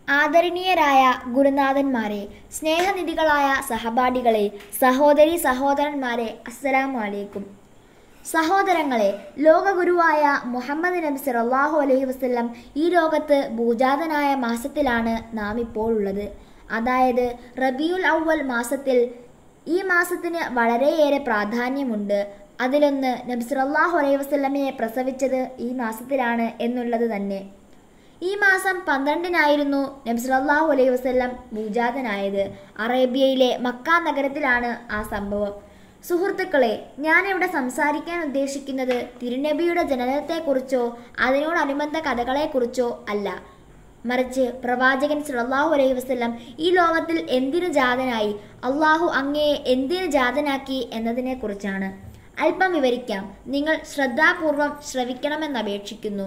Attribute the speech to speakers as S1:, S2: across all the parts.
S1: ആദരണീയരായ ഗുരുനാഥന്മാരെ സ്നേഹനിധികളായ സഹപാഠികളെ സഹോദരി സഹോദരന്മാരെ അസ്സലാമു അലൈക്കും സഹോദരങ്ങളെ ലോകഗുരുവായ മുഹമ്മദ് നബി സല്ലല്ലാഹു അലൈഹി വസല്ലം ഈ ലോകത്ത് ഭൂജാതനായ മാസത്തിലാണ് നാം ഇപ്പോൾ ഉള്ളത് അതായത് റബിയുൽ അവ്വൽ മാസത്തിൽ ഈ മാസത്തിന് വളരെയേറെ പ്രാധാന്യമുണ്ട് അതിലൊന്ന് നബി സല്ലല്ലാഹു അലൈഹി വസല്ലമയെ പ്രസവിച്ചത് ഈ മാസത്തിലാണ് എന്നുള്ളത് തന്നെ ഈ മാസം പന്ത്രണ്ടിനായിരുന്നു നബി സല്ലല്ലാഹു അലൈഹി വസല്ലം ഭൂജാതനായത് അറേബ്യയിലെ മക്ക നഗരത്തിലാണ് ആ സംഭവം സുഹൃത്തുക്കളെ ഞാനിവിടെ സംസാരിക്കാൻ ഉദ്ദേശിക്കുന്നത് തിരുനബിയുടെ ജനനത്തെക്കുറിച്ചോ അതിനോടനുബന്ധ കഥകളെക്കുറിച്ചോ അല്ല മറിച്ച് പ്രവാചകൻ സല്ലല്ലാഹു അലൈഹി വസല്ലം ഈ ലോകത്തിൽ എന്തിനു ജാതനായി അള്ളാഹു അങ്ങയെ എന്തിനു ജാതനാക്കി എന്നതിനെക്കുറിച്ചാണ് അല്പം വിവരിക്കാം നിങ്ങൾ ശ്രദ്ധാപൂർവം ശ്രവിക്കണമെന്നപേക്ഷിക്കുന്നു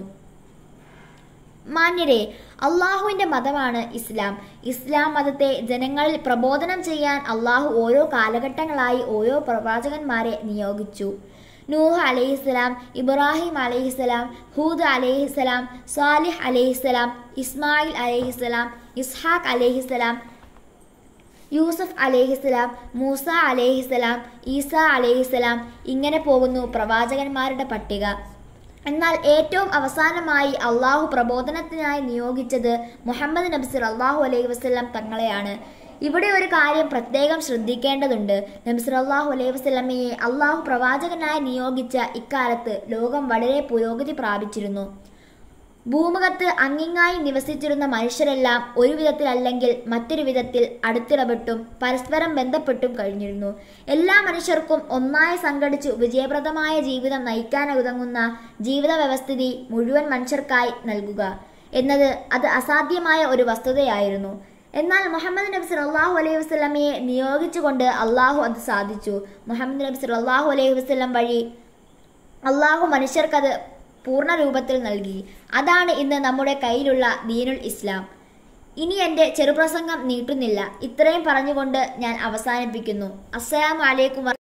S1: മാന്യരെ അള്ളാഹുവിന്റെ മതമാണ് ഇസ്ലാം ഇസ്ലാം മതത്തെ ജനങ്ങളിൽ പ്രബോധനം ചെയ്യാൻ അള്ളാഹു ഓരോ കാലഘട്ടങ്ങളായി ഓരോ പ്രവാചകന്മാരെ നിയോഗിച്ചു നൂഹ് അലൈഹിസ്സലാം ഇബ്രാഹിം അലൈഹിസ്സലാം ഹൂദ് അലൈഹിസ്സലാം സാലിഹ് അലൈഹിസ്സലാം ഇസ്മായിൽ അലൈഹിസ്സലാം ഇസ്ഹാഖ് അലൈഹിസ്സലാം യൂസഫ് അലേഹിസ്സലാം മൂസ അലേഹിസ്സലാം ഈസ അലേഹിസ്സലാം ഇങ്ങനെ പോകുന്നു പ്രവാചകന്മാരുടെ പട്ടിക എന്നാൽ ഏറ്റവും അവസാനമായി അള്ളാഹു പ്രബോധനത്തിനായി നിയോഗിച്ചത് മുഹമ്മദ് നബി സല്ലല്ലാഹു അലൈഹി വസല്ലം തങ്ങളെയാണ് ഇവിടെ ഒരു കാര്യം പ്രത്യേകം ശ്രദ്ധിക്കേണ്ടതുണ്ട് നബി സല്ലല്ലാഹു അലൈഹി വസല്ലമയെ അള്ളാഹു പ്രവാചകനായി നിയോഗിച്ച ഇക്കാലത്ത് ലോകം വളരെ പുരോഗതി പ്രാപിച്ചിരുന്നു ഭൂമുഖത്ത് അങ്ങിങ്ങായി നിവസിച്ചിരുന്ന മനുഷ്യരെല്ലാം ഒരു വിധത്തിലല്ലെങ്കിൽ മറ്റൊരു വിധത്തിൽ അടുത്തിടപെട്ടും പരസ്പരം ബന്ധപ്പെട്ടും കഴിഞ്ഞിരുന്നു എല്ലാ മനുഷ്യർക്കും ഒന്നായി സംഘടിച്ചു വിജയപ്രദമായ ജീവിതം നയിക്കാനുതങ്ങുന്ന ജീവിത വ്യവസ്ഥിതി മുഴുവൻ മനുഷ്യർക്കായി നൽകുക എന്നത് അത് അസാധ്യമായ ഒരു വസ്തുതയായിരുന്നു എന്നാൽ മുഹമ്മദ് നബി സല്ലല്ലാഹു അലൈഹി വസല്ലമയെ നിയോഗിച്ചുകൊണ്ട് അള്ളാഹു അത് സാധിച്ചു മുഹമ്മദ് നബി സല്ലല്ലാഹു അലൈഹി വസല്ലം വഴി അള്ളാഹു മനുഷ്യർക്കത് പൂർണ്ണ രൂപത്തിൽ നൽകി അതാണ് ഇന്ന് നമ്മുടെ കയ്യിലുള്ള ദീനുൽ ഇസ്ലാം ഇനി എൻ്റെ ചെറുപ്രസംഗം നീട്ടുന്നില്ല ഇത്രയും പറഞ്ഞുകൊണ്ട് ഞാൻ അവസാനിപ്പിക്കുന്നു അസ്സലാമു അലൈക്കും